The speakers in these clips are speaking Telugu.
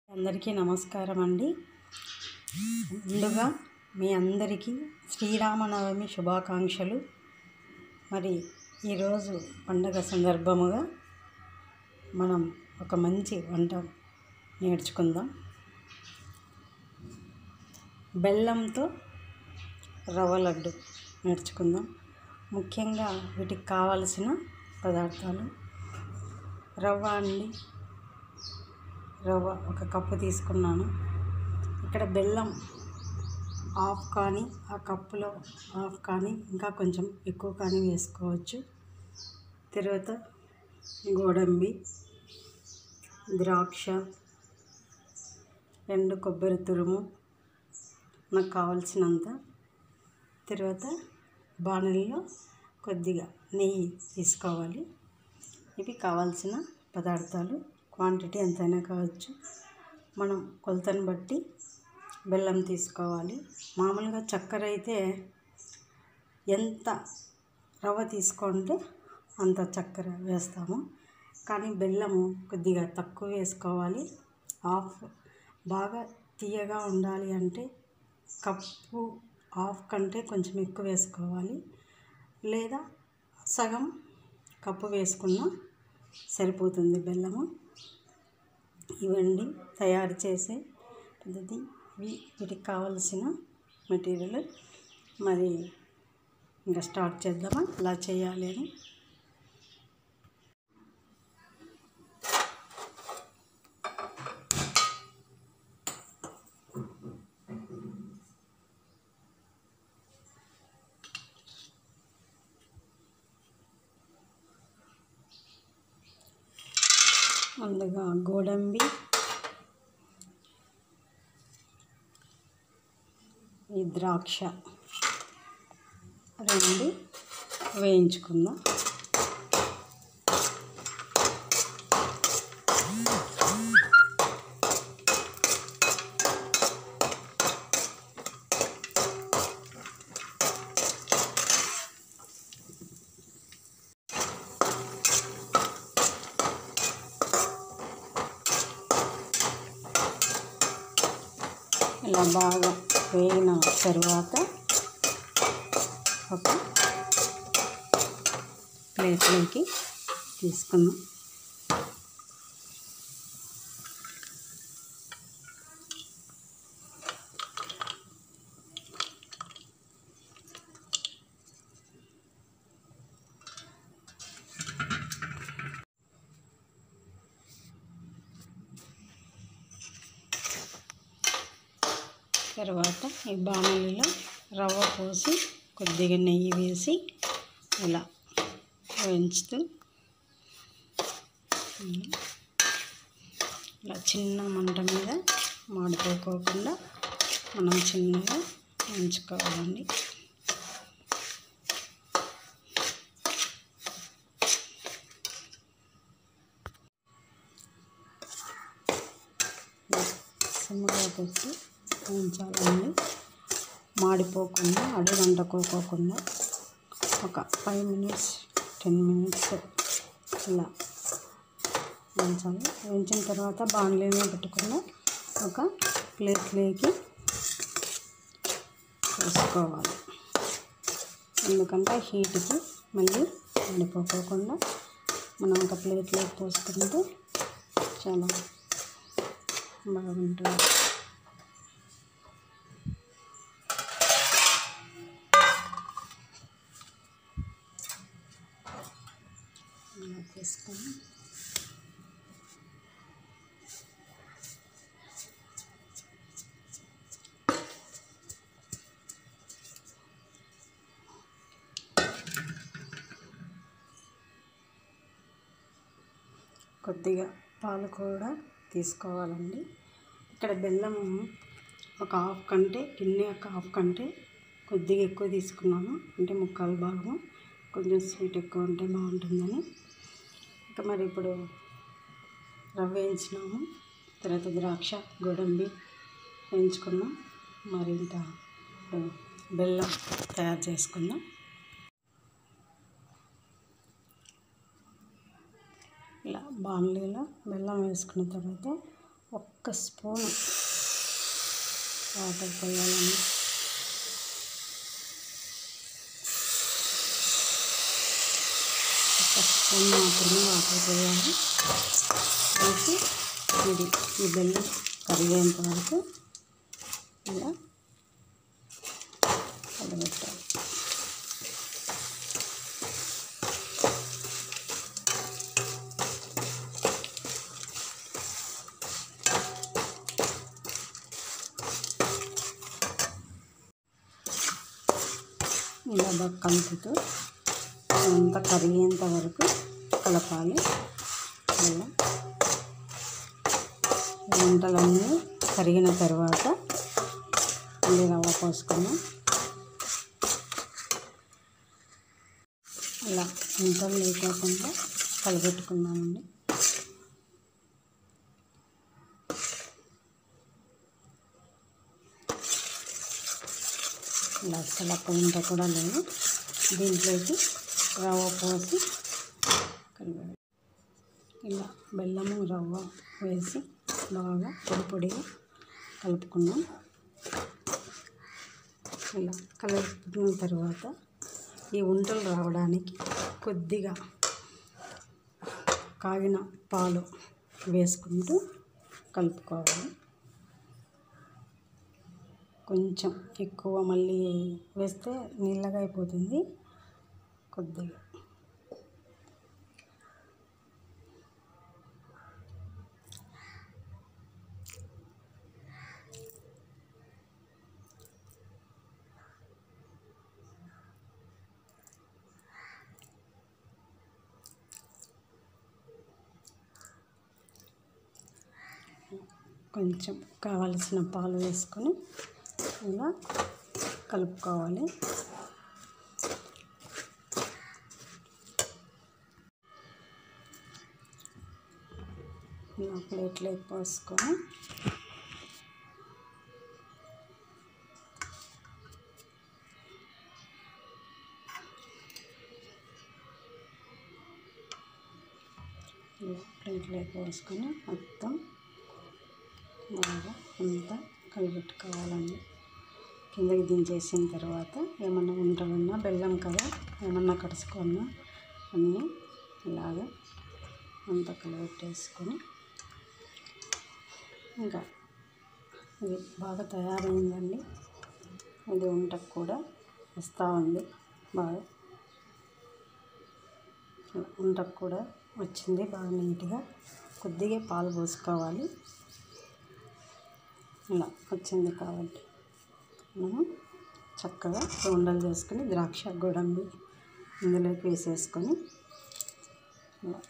అందరికీ నమస్కారం అండి ముందుగా మీ అందరికీ శ్రీరామనవమి శుభాకాంక్షలు మరి ఈరోజు పండగ సందర్భముగా మనం ఒక మంచి వంట నేర్చుకుందాం బెల్లంతో రవ్వ లడ్డు నేర్చుకుందాం ముఖ్యంగా వీటికి కావలసిన పదార్థాలు రవ్వ అండి రవ్వ ఒక కప్పు తీసుకున్నాను ఇక్కడ బెల్లం హాఫ్ కానీ ఆ కప్పులో హాఫ్ కానీ ఇంకా కొంచెం ఎక్కువ కానీ వేసుకోవచ్చు తర్వాత గోడంబి ద్రాక్ష ఎండు కొబ్బరి తురుము నాకు కావలసినంత తర్వాత బాణలిలో కొద్దిగా నెయ్యి తీసుకోవాలి ఇవి కావాల్సిన పదార్థాలు క్వాంటిటీ ఎంతైనా కావచ్చు మనం కొలతను బట్టి బెల్లం తీసుకోవాలి మామూలుగా చక్కెర అయితే ఎంత రవ్వ తీసుకుంటే అంత చక్కెర వేస్తాము కానీ బెల్లము కొద్దిగా తక్కువ వేసుకోవాలి హాఫ్ బాగా తీయగా ఉండాలి అంటే కప్పు హాఫ్ కంటే కొంచెం ఎక్కువ వేసుకోవాలి లేదా సగం కప్పు వేసుకున్నా సరిపోతుంది బెల్లము ఇవండి తయారు చేసే పద్ధతి ఇవి వీటికి కావలసిన మెటీరియల్ మరి ఇంకా స్టార్ట్ చేద్దామా ఎలా చేయాలి అని ముందుగా గోడంబి ఈ ద్రాక్ష రెండు వేయించుకుందాం ఇలా బాగా వేగిన తర్వాత ఒక ప్లేట్లోకి తీసుకుందాం తర్వాత ఈ బాణలిలో రవ్వ పోసి కొద్దిగా నెయ్యి వేసి ఇలా వేయించుతూ ఇలా చిన్న మంట మీద మాడిపోకోకుండా మనం చిన్నగా వేయించుకోవాలండి సిమ్గా పెట్టి ఉంచాలండి మాడిపోకుండా అడుగు అంటుకోకుండా ఒక ఫైవ్ మినిట్స్ టెన్ మినిట్స్ ఇలా ఉంచాలి ఉంచిన తర్వాత బాణలీలో పెట్టుకున్న ఒక ప్లేట్లోకి వేసుకోవాలి ఎందుకంటే హీట్కి మళ్ళీ మాడిపోకోకుండా మనం ఒక ప్లేట్లోకి పోసుకుంటే చాలా బాగుంటుంది ఇలా తీసుకొని కొద్దిగా పాలు కూడా తీసుకోవాలండి ఇక్కడ బెల్లం ఒక హాఫ్ కంటే గిన్నె ఒక హాఫ్ కంటే కొద్దిగా ఎక్కువ తీసుకున్నాను అంటే ముక్కాలు భాగం కొంచెం స్వీట్ ఎక్కువ ఉంటే బాగుంటుందని ఇక మరి ఇప్పుడు రవ్వ వేయించినాము తర్వాత ద్రాక్ష గోడంబి వేయించుకున్నాం మరి ఇంకా ఇప్పుడు బెల్లం తయారు చేసుకుందాం ఇలా బాణలీలో బెల్లం వేసుకున్న తర్వాత ఒక్క స్పూన్ వాటర్ పోయాలండి ఒక స్పూన్ మాత్రమే వాటర్ పోయాలి వేసి ఇది ఈ బెల్లం కరిగేంత వరకు ఇలా కలబెట్టాలి ఇలా బాగా కలుపుతూ అంతా కరిగేంత వరకు కలపాలి ఇలా వంటలన్నీ కరిగిన తర్వాత మళ్ళీ రవ్వ పోసుకున్నాం అలా వంటలు లేకోకుండా కలపెట్టుకున్నామండి ఇలా అసలు ఒక్క వంట కూడా లేదు దీంట్లోకి రవ్వ పోసి కలిపాలి ఇలా బెల్లము రవ్వ వేసి బాగా పొడి పొడిగా కలుపుకున్నాం ఇలా కలుపుకున్న తర్వాత ఈ వంటలు రావడానికి కొద్దిగా కాగిన పాలు వేసుకుంటూ కలుపుకోవాలి కొంచెం ఎక్కువ మళ్ళీ వేస్తే నీళ్ళగా అయిపోతుంది కొద్దిగా కొంచెం కావలసిన పాలు వేసుకొని ఇలా కలుపుకోవాలి ఇలా ప్లేట్లోకి పోసుకొని ఇలా ప్లేట్లోకి పోసుకొని మొత్తం బాగా అంతా కలిపెట్టుకోవాలండి కిందకి దించేసిన తర్వాత ఏమన్నా ఉంటలున్నా బెల్లం కదా ఏమన్నా కడుచుకున్నా అన్నీ ఇలాగా అంతా కలిపెట్టేసుకొని ఇంకా ఇది బాగా తయారైందండి ఇది వంటకు కూడా వస్తూ ఉంది బాగా వంటకు కూడా వచ్చింది బాగా నీట్గా కొద్దిగా పాలు పోసుకోవాలి ఇలా వచ్చింది కాబట్టి మనం చక్కగా ఉండలు చేసుకొని ద్రాక్ష గోడంబి ఇందులోకి వేసేసుకొని ఇలా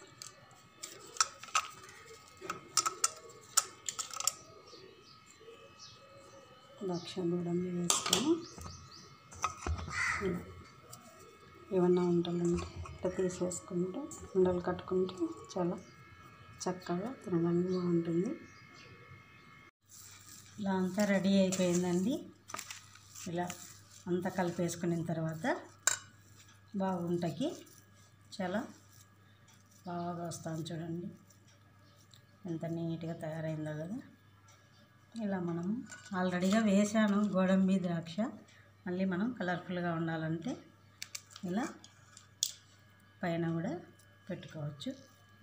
ద్రాక్ష గోడంబి వేసుకొని ఇలా ఏమన్నా వంటలు ఉంటే ఇట్లా తీసేసుకుంటే ఉండలు కట్టుకుంటే చాలా చక్కగా తినడానికి బాగుంటుంది ఇలా అంతా రెడీ అయిపోయిందండి ఇలా అంతా కలిపేసుకున్న తర్వాత బాగుంటకి చాలా బాగా వస్తాను చూడండి ఎంత నీట్గా తయారైందో కదా ఇలా మనం ఆల్రెడీగా వేసాను గోడంబి ద్రాక్ష మళ్ళీ మనం కలర్ఫుల్గా ఉండాలంటే ఇలా పైన కూడా పెట్టుకోవచ్చు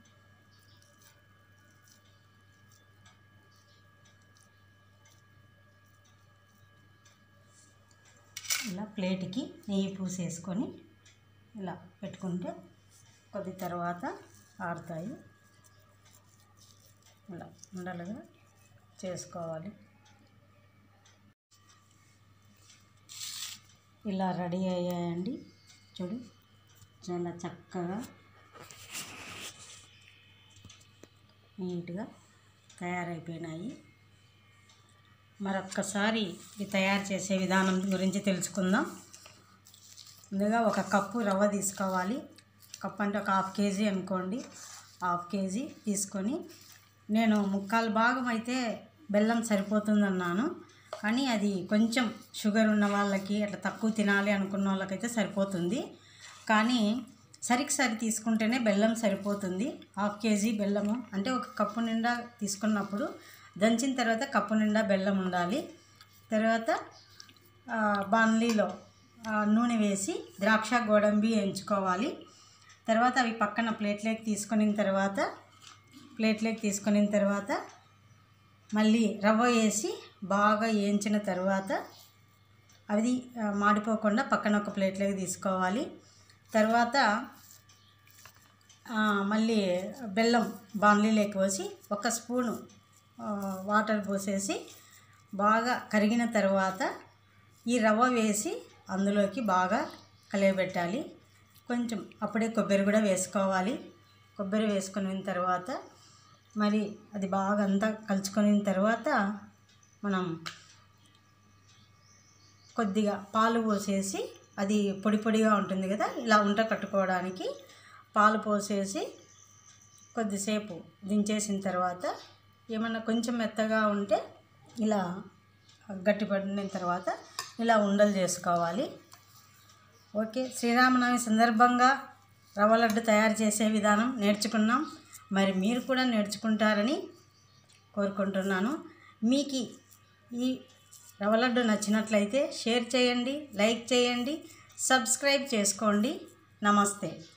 ఇలా ప్లేట్కి నెయ్యి పూసేసుకొని ఇలా పెట్టుకుంటే కొద్ది తర్వాత ఆరుతాయి ఇలా ఉండలుగా చేసుకోవాలి ఇలా రెడీ అయ్యాయండి చూడు చాలా చక్కగా నీట్గా తయారైపోయినాయి మరొక్కసారి ఇది తయారు చేసే విధానం గురించి తెలుసుకుందాం ముందుగా ఒక కప్పు రవ్వ తీసుకోవాలి కప్పు అంటే ఒక హాఫ్ కేజీ అనుకోండి హాఫ్ కేజీ తీసుకొని నేను ముక్కాలు భాగం అయితే బెల్లం సరిపోతుందన్నాను కానీ అది కొంచెం షుగర్ ఉన్న వాళ్ళకి అట్లా తక్కువ తినాలి అనుకున్న వాళ్ళకైతే సరిపోతుంది కానీ సరికి సరి తీసుకుంటేనే బెల్లం సరిపోతుంది హాఫ్ కేజీ బెల్లము అంటే ఒక కప్పు నిండా తీసుకున్నప్పుడు దంచిన తర్వాత కప్పు నిండా బెల్లం ఉండాలి తర్వాత ఆ, బాణలీలో ఆ, నూనె వేసి ద్రాక్ష గోడంబి వేయించుకోవాలి తర్వాత అవి పక్కన ప్లేట్లోకి తీసుకున్న తర్వాత ప్లేట్లోకి తీసుకున్న తర్వాత మళ్ళీ రవ్వ వేసి బాగా వేయించిన తర్వాత అది ఆ, మాడిపోకుండా పక్కన ఒక ప్లేట్లోకి తీసుకోవాలి తర్వాత ఆ, మళ్ళీ బెల్లం బాణలీలోకి పోసి ఒక స్పూను ఆ, వాటర్ పోసేసి బాగా కరిగిన తర్వాత ఈ రవ్వ వేసి అందులోకి బాగా కలియబెట్టాలి కొంచెం అప్పుడే కొబ్బరి కూడా వేసుకోవాలి కొబ్బరి వేసుకున్న తర్వాత మరి అది బాగా అంతా కలుసుకున్న తర్వాత మనం కొద్దిగా పాలు పోసేసి అది పొడి పొడిగా ఉంటుంది కదా ఇలా ఉంట కట్టుకోవడానికి పాలు పోసేసి కొద్దిసేపు దించేసిన తర్వాత ఏమన్నా కొంచెం మెత్తగా ఉంటే ఇలా గట్టిపడిన తర్వాత ఇలా ఉండలు చేసుకోవాలి ఓకే శ్రీరామనవమి సందర్భంగా రవ్వ లడ్డు తయారు చేసే విధానం నేర్చుకున్నాం మరి మీరు కూడా నేర్చుకుంటారని కోరుకుంటున్నాను మీకు ఈ రవ్వ లడ్డు నచ్చినట్లయితే షేర్ చేయండి లైక్ చేయండి సబ్స్క్రైబ్ చేసుకోండి నమస్తే